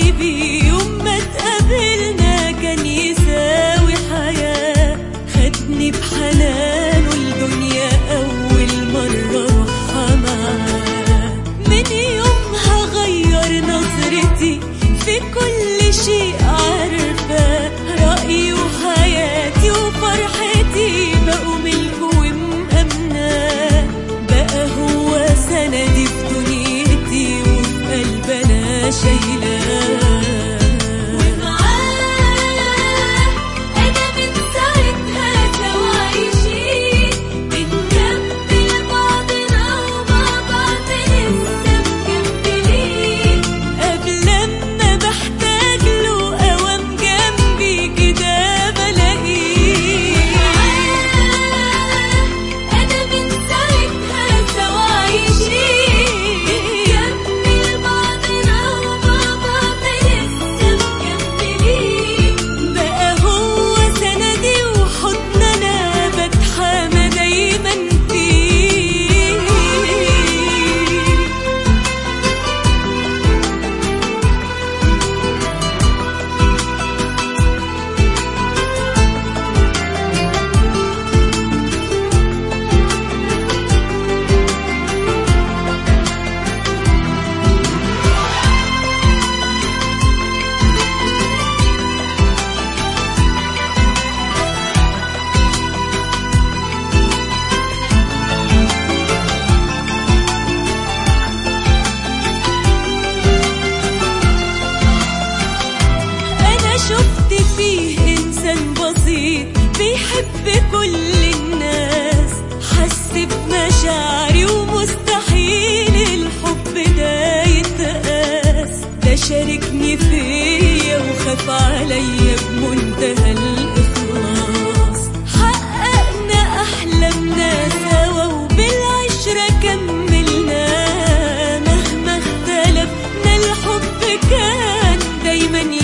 حبيبي يوم ما اتقابلنا كان يساوي حياة خدني بحنانه الدنيا أول مرة أروحها معاه من يومها غير نظرتي في كل شيء عارفة رأيي وحياتي وفرحتي بقوا ملكه ومأمناه بقى هو سندي في دنيتي وفي قلب أنا شايلاه ومعاه أنا من ساعتها سوا عايشين بنكمل بعضنا ومع بعض لسه مكملين قبل ما بحتاج له أوام جنبي كده بلاقيه أنا من ساعتها سوا عايشين بنكمل بعضنا ومع بعض لسه مكملين بقى هو سندي وحضننا بتحامى دايما فيه أنا شفت فيه إنسان بسيط بيحب كل الناس حس بمشاعري ومستحيل الحب ده يتقاس ده شاركني فيا وخاف عليا بمنتهى الإخلاص حققنا أحلامنا سوا وبالعشرة كملنا مهما اختلفنا الحب كان دايما